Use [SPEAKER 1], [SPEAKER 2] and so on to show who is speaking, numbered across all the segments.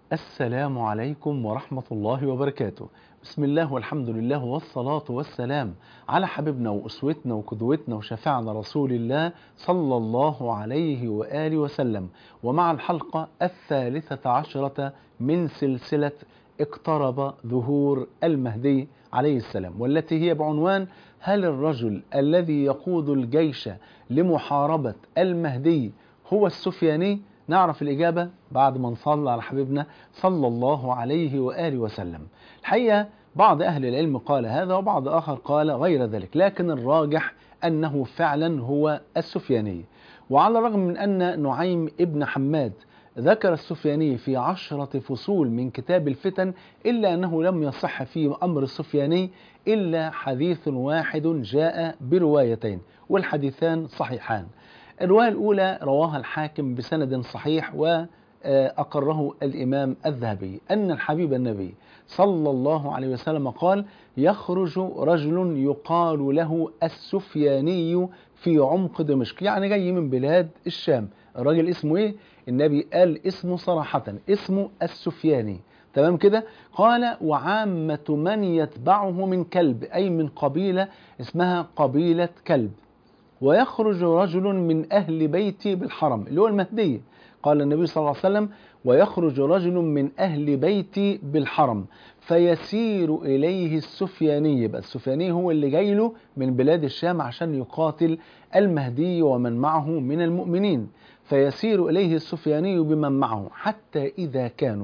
[SPEAKER 1] السلام عليكم ورحمة الله وبركاته بسم الله والحمد لله والصلاة والسلام على حبيبنا وأسوتنا وقدوتنا وشفاعنا رسول الله صلى الله عليه وآله وسلم ومع الحلقة الثالثة عشرة من سلسلة اقترب ظهور المهدي عليه السلام والتي هي بعنوان هل الرجل الذي يقود الجيش لمحاربة المهدي هو السفياني نعرف الإجابة بعد ما نصلى على حبيبنا صلى الله عليه وآله وسلم الحقيقة بعض أهل العلم قال هذا وبعض آخر قال غير ذلك لكن الراجح أنه فعلا هو السفياني وعلى الرغم من أن نعيم ابن حماد ذكر السفياني في عشرة فصول من كتاب الفتن إلا أنه لم يصح في أمر السفياني إلا حديث واحد جاء بروايتين والحديثان صحيحان الرواية الأولى رواها الحاكم بسند صحيح وأقره الإمام الذهبي أن الحبيب النبي صلى الله عليه وسلم قال يخرج رجل يقال له السفياني في عمق دمشق يعني جاي من بلاد الشام الراجل اسمه ايه النبي قال اسمه صراحة اسمه السفياني تمام كده قال وعامة من يتبعه من كلب أي من قبيلة اسمها قبيلة كلب ويخرج رجل من أهل بيتي بالحرم اللي هو المهدي قال النبي صلى الله عليه وسلم ويخرج رجل من أهل بيتي بالحرم فيسير إليه السفياني يبقى السفياني هو اللي جاي له من بلاد الشام عشان يقاتل المهدي ومن معه من المؤمنين فيسير إليه السفياني بمن معه حتى إذا كانوا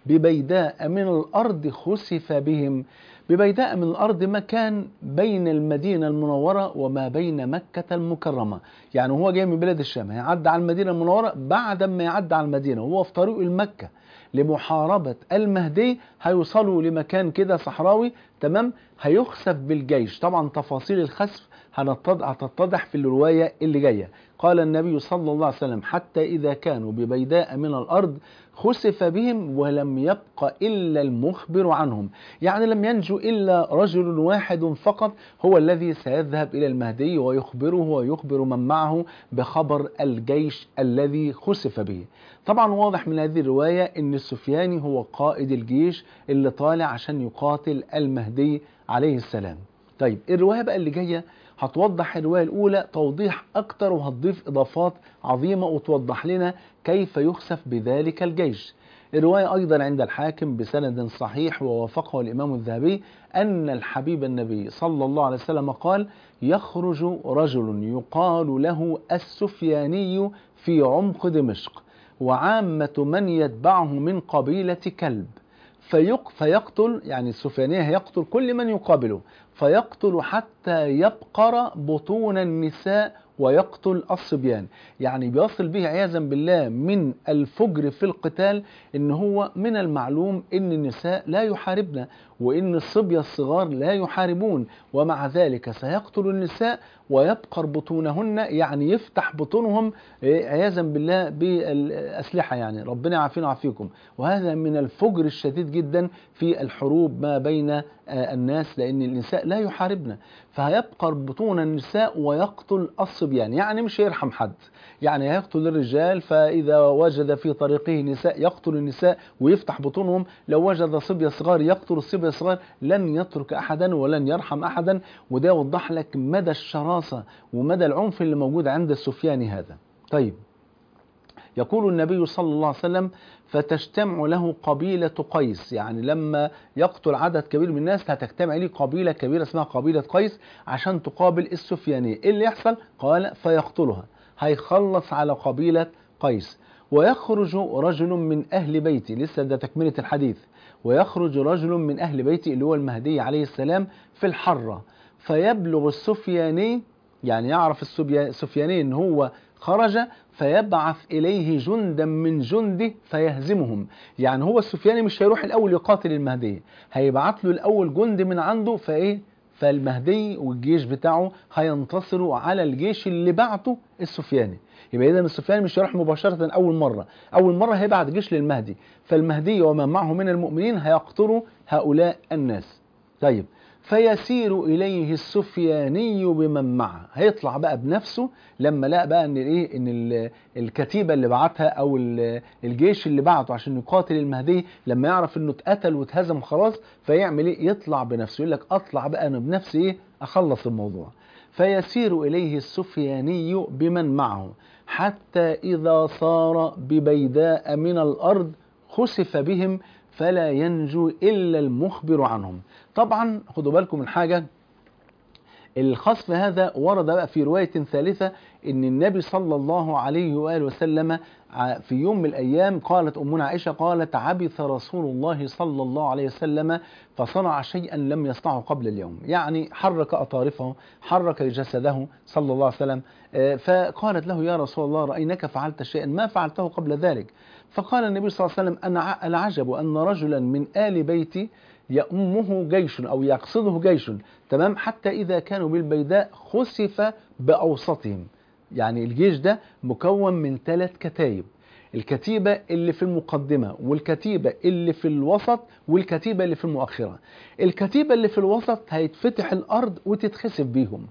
[SPEAKER 1] ببيداء من الأرض خسف بهم ببيداء من الأرض مكان بين المدينة المنورة وما بين مكة المكرمة يعني هو جاي من بلاد الشام هيعدي على المدينة المنورة بعد ما يعدي على المدينة وهو في طريقه لمكة لمحاربة المهدي هيوصلوا لمكان كده صحراوي تمام هيخسف بالجيش طبعا تفاصيل الخسف هتتضح في الرواية اللي جاية قال النبي صلى الله عليه وسلم حتى إذا كانوا ببيداء من الأرض خسف بهم ولم يبق إلا المخبر عنهم يعني لم ينجو إلا رجل واحد فقط هو الذي سيذهب إلى المهدي ويخبره ويخبر من معه بخبر الجيش الذي خسف به طبعا واضح من هذه الرواية أن السفياني هو قائد الجيش اللي طالع عشان يقاتل المهدي عليه السلام طيب الرواية بقى اللي جاية هتوضح الرواية الأولى توضيح أكتر وهتضيف إضافات عظيمة وتوضح لنا كيف يخسف بذلك الجيش الرواية أيضا عند الحاكم بسند صحيح ووافقه الإمام الذهبي أن الحبيب النبي صلى الله عليه وسلم قال يخرج رجل يقال له السفياني في عمق دمشق وعامة من يتبعه من قبيلة كلب فيق فيقتل يعني السفيانية هيقتل كل من يقابله فيقتل حتى يبقر بطون النساء ويقتل الصبيان يعني بيصل به عياذا بالله من الفجر في القتال ان هو من المعلوم ان النساء لا يحاربن وان الصبية الصغار لا يحاربون ومع ذلك سيقتل النساء ويبقر بطونهن يعني يفتح بطونهم عياذا بالله بالأسلحة يعني ربنا يعافينا ويعافيكم وهذا من الفجر الشديد جدا في الحروب ما بين الناس لأن النساء لا يحاربن فهيبقر بطون النساء ويقتل الصبيان يعني مش يرحم حد يعني هيقتل الرجال فإذا وجد في طريقه نساء يقتل النساء ويفتح بطونهم لو وجد صبية صغار يقتل الصبية الصغار لن يترك أحدا ولن يرحم أحدا وده يوضح لك مدى الشراسة ومدى العنف اللي موجود عند السفياني هذا طيب يقول النبي صلى الله عليه وسلم فتجتمع له قبيلة قيس يعني لما يقتل عدد كبير من الناس هتجتمع ليه قبيلة كبيرة اسمها قبيلة قيس عشان تقابل السفياني ايه اللي يحصل قال فيقتلها هيخلص على قبيلة قيس ويخرج رجل من أهل بيتي لسه ده تكملة الحديث ويخرج رجل من أهل بيتي اللي هو المهدي عليه السلام في الحرة فيبلغ السفياني يعني يعرف السفياني ان هو خرج فيبعث إليه جندا من جنده فيهزمهم يعني هو السفياني مش هيروح الأول يقاتل المهدي هيبعت له الأول جند من عنده فإيه فالمهدي والجيش بتاعه هينتصروا على الجيش اللي بعته السفياني يبقى اذا السفياني مش هيروح مباشرة أول مرة أول مرة هيبعت جيش للمهدي فالمهدي ومن معه من المؤمنين هيقتلوا هؤلاء الناس طيب فيسير إليه السفياني بمن معه هيطلع بقى بنفسه لما لقى بقى ان الايه ان ال- الكتيبه اللي بعتها او ال- الجيش اللي بعته عشان يقاتل المهدي لما يعرف انه اتقتل واتهزم خلاص فيعمل ايه يطلع بنفسه يقول لك اطلع بقى انا بنفسي ايه اخلص الموضوع فيسير اليه السفياني بمن معه حتى اذا صار ببيداء من الارض خسف بهم فلا ينجو الا المخبر عنهم طبعا خدوا بالكم من حاجه الخصف هذا ورد بقى في رواية ثالثة ان النبي صلى الله عليه وآله وسلم ع- في يوم من الأيام قالت أمنا عائشة قالت عبث رسول الله صلى الله عليه وسلم فصنع شيئا لم يصنعه قبل اليوم يعني حرك أطارفه حرك جسده صلى الله عليه وسلم آه، فقالت له يا رسول الله رأيناك فعلت شيئا ما فعلته قبل ذلك فقال النبي صلى الله عليه وسلم أنا ع- العجب أن رجلا من آل بيتي يأمه جيش أو يقصده جيش تمام حتى إذا كانوا بالبيداء خسف بأوسطهم يعني الجيش ده مكون من ثلاث كتايب الكتيبة اللي في المقدمة والكتيبة اللي في الوسط والكتيبة اللي في المؤخرة الكتيبة اللي في الوسط هيتفتح الأرض وتتخسف بيهم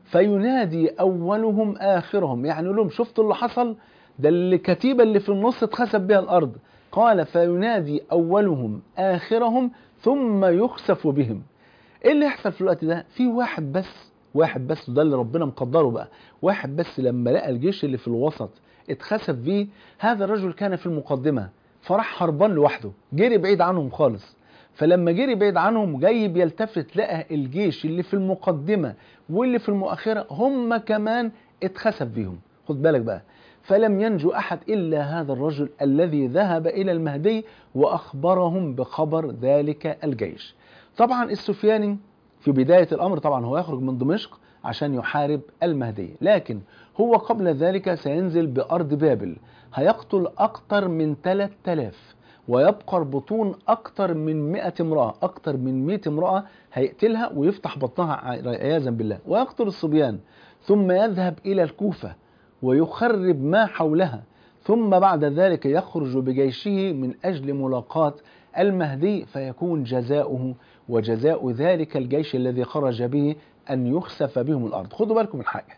[SPEAKER 1] فينادي أولهم آخرهم يعني يقول لهم شفتوا اللي حصل ده الكتيبة اللي في النص اتخسف بها الأرض قال فينادي أولهم آخرهم ثم يخسف بهم ايه اللي يحصل في الوقت ده في واحد بس واحد بس وده اللي ربنا مقدره بقى واحد بس لما لقى الجيش اللي في الوسط اتخسف بيه هذا الرجل كان في المقدمة فراح هربان لوحده جري بعيد عنهم خالص فلما جري بعيد عنهم جاي بيلتفت لقى الجيش اللي في المقدمة واللي في المؤخرة هم كمان اتخسف بيهم خد بالك بقى فلم ينجو أحد إلا هذا الرجل الذي ذهب إلى المهدي وأخبرهم بخبر ذلك الجيش طبعا السفياني في بداية الأمر طبعا هو يخرج من دمشق عشان يحارب المهدي لكن هو قبل ذلك سينزل بأرض بابل هيقتل أكثر من 3000 ويبقر بطون أكثر من 100 امرأة أكثر من 100 امرأة هيقتلها ويفتح بطنها عياذا بالله ويقتل الصبيان ثم يذهب إلى الكوفة ويخرب ما حولها ثم بعد ذلك يخرج بجيشه من أجل ملاقاة المهدي فيكون جزاؤه وجزاء ذلك الجيش الذي خرج به أن يخسف بهم الأرض خدوا بالكم من حاجة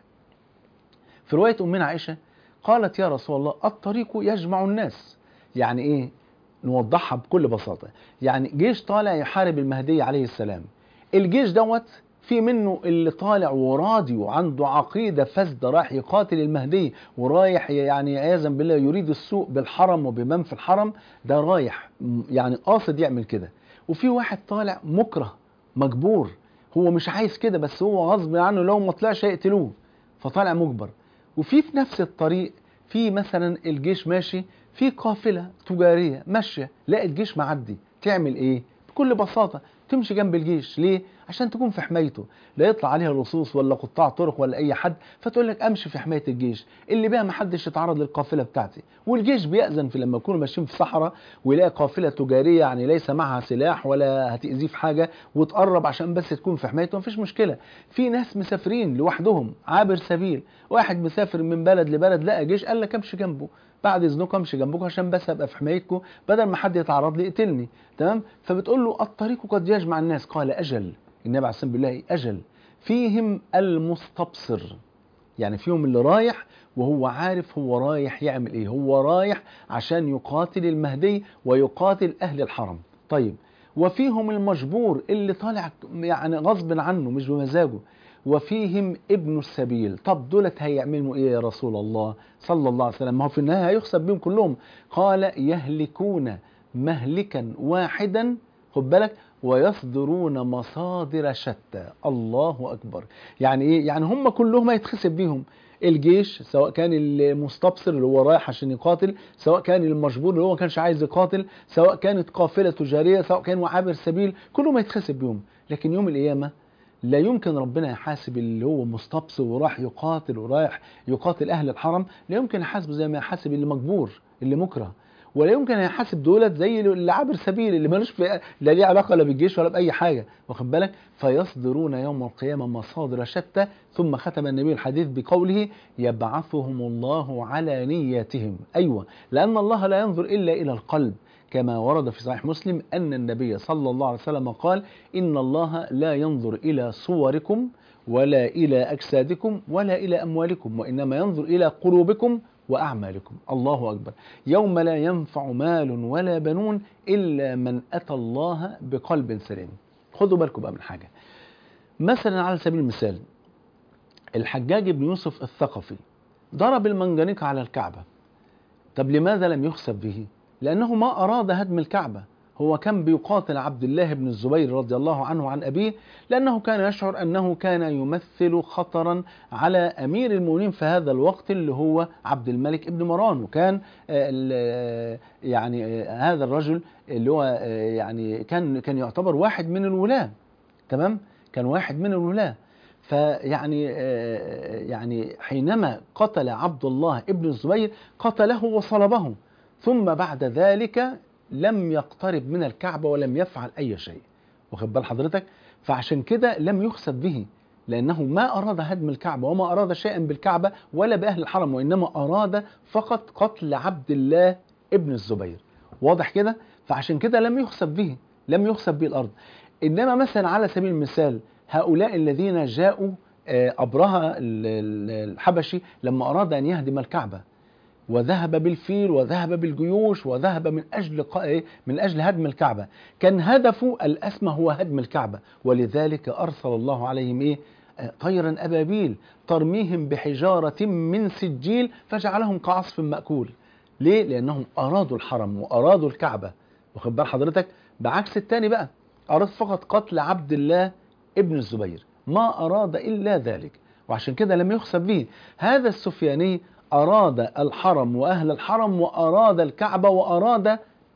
[SPEAKER 1] في رواية أمنا عائشة قالت يا رسول الله الطريق يجمع الناس يعني إيه نوضحها بكل بساطة يعني جيش طالع يحارب المهدي عليه السلام الجيش دوت في منه اللي طالع وراضي وعنده عقيدة فاسدة رايح يقاتل المهدي ورايح يعني عياذا بالله يريد السوء بالحرم وبمن في الحرم ده رايح يعني قاصد يعمل كده وفي واحد طالع مكره مجبور هو مش عايز كده بس هو غصب عنه لو ما طلعش هيقتلوه فطالع مجبر وفي في نفس الطريق في مثلا الجيش ماشي في قافلة تجارية ماشية لا الجيش معدي تعمل ايه بكل بساطة تمشي جنب الجيش ليه عشان تكون في حمايته لا يطلع عليها لصوص ولا قطاع طرق ولا اي حد فتقول لك امشي في حمايه الجيش اللي بقى ما حدش يتعرض للقافله بتاعتي والجيش بيأذن في لما يكونوا ماشيين في صحراء ويلاقي قافله تجاريه يعني ليس معها سلاح ولا هتأذيه في حاجه وتقرب عشان بس تكون في حمايته مفيش مشكله في ناس مسافرين لوحدهم عابر سبيل واحد مسافر من بلد لبلد لقى جيش قال لك امشي جنبه بعد اذنكم امشي جنبكم عشان بس ابقى في حمايتكم بدل ما حد يتعرض لي يقتلني تمام فبتقول له الطريق قد يجمع الناس قال اجل النبي عليه الصلاه بالله اجل فيهم المستبصر يعني فيهم اللي رايح وهو عارف هو رايح يعمل ايه هو رايح عشان يقاتل المهدي ويقاتل اهل الحرم طيب وفيهم المجبور اللي طالع يعني غصب عنه مش بمزاجه وفيهم ابن السبيل طب دولت هيعملوا ايه يا رسول الله صلى الله عليه وسلم ما هو في النهايه هيخسف بهم كلهم قال يهلكون مهلكا واحدا خد بالك ويصدرون مصادر شتى الله اكبر يعني ايه يعني هم كلهم هيتخسف بيهم الجيش سواء كان المستبصر اللي هو رايح عشان يقاتل سواء كان المجبور اللي هو ما كانش عايز يقاتل سواء كانت قافله تجاريه سواء كان عابر سبيل كلهم هيتخسف بيهم لكن يوم القيامه لا يمكن ربنا يحاسب اللي هو مستبصر وراح يقاتل ورايح يقاتل اهل الحرم لا يمكن يحاسبه زي ما يحاسب اللي مجبور اللي مكره ولا يمكن يحاسب دولت زي اللي عابر سبيل اللي ملوش في لا ليه علاقه لا بالجيش ولا باي حاجه واخد بالك فيصدرون يوم القيامه مصادر شتى ثم ختم النبي الحديث بقوله يبعثهم الله على نياتهم ايوه لان الله لا ينظر الا الى القلب كما ورد في صحيح مسلم أن النبي صلى الله عليه وسلم قال إن الله لا ينظر إلى صوركم ولا إلى أجسادكم ولا إلى أموالكم وإنما ينظر إلى قلوبكم وأعمالكم الله أكبر يوم لا ينفع مال ولا بنون إلا من أتى الله بقلب سليم خدوا بالكم بقى من حاجة مثلا على سبيل المثال الحجاج بن يوسف الثقفي ضرب المنجنيق على الكعبة طب لماذا لم يخسف به لأنه ما أراد هدم الكعبة هو كان بيقاتل عبد الله بن الزبير رضي الله عنه عن أبيه لأنه كان يشعر أنه كان يمثل خطرا على أمير المؤمنين في هذا الوقت اللي هو عبد الملك ابن مروان وكان يعني هذا الرجل اللي هو يعني كان كان يعتبر واحد من الولاة تمام كان واحد من الولاة فيعني يعني حينما قتل عبد الله ابن الزبير قتله وصلبه ثم بعد ذلك لم يقترب من الكعبة ولم يفعل أي شيء واخد بال حضرتك فعشان كده لم يخسف به لأنه ما أراد هدم الكعبة وما أراد شيئا بالكعبة ولا بأهل الحرم وإنما أراد فقط قتل عبد الله ابن الزبير واضح كده فعشان كده لم يخسف به لم يخسف به الأرض إنما مثلا على سبيل المثال هؤلاء الذين جاءوا أبرهة الحبشي لما أراد أن يهدم الكعبة وذهب بالفيل وذهب بالجيوش وذهب من أجل من أجل هدم الكعبة كان هدفه الأسمى هو هدم الكعبة ولذلك أرسل الله عليهم إيه طيرا أبابيل ترميهم بحجارة من سجيل فجعلهم كعصف مأكول ليه؟ لأنهم أرادوا الحرم وأرادوا الكعبة واخد بال حضرتك بعكس التاني بقى أراد فقط قتل عبد الله ابن الزبير ما أراد إلا ذلك وعشان كده لم يخسف به هذا السفياني أراد الحرم وأهل الحرم وأراد الكعبة وأراد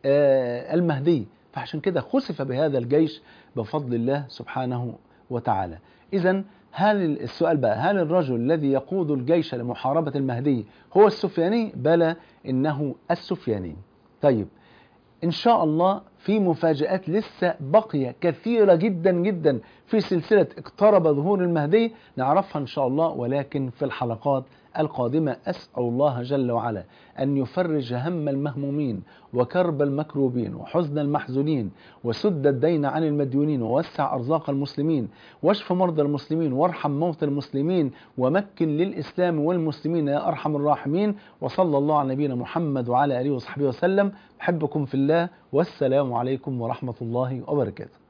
[SPEAKER 1] المهدي فعشان كده خسف بهذا الجيش بفضل الله سبحانه وتعالى إذا هل السؤال بقى هل الرجل الذي يقود الجيش لمحاربة المهدي هو السفياني بلى إنه السفياني طيب إن شاء الله في مفاجآت لسه بقية كثيرة جدا جدا في سلسلة اقترب ظهور المهدي نعرفها إن شاء الله ولكن في الحلقات القادمة أسأل الله جل وعلا أن يفرج هم المهمومين وكرب المكروبين وحزن المحزونين وسد الدين عن المديونين ووسع أرزاق المسلمين واشف مرضى المسلمين وارحم موتى المسلمين ومكن للإسلام والمسلمين يا أرحم الراحمين وصلى الله على نبينا محمد وعلى آله وصحبه وسلم أحبكم في الله والسلام عليكم ورحمة الله وبركاته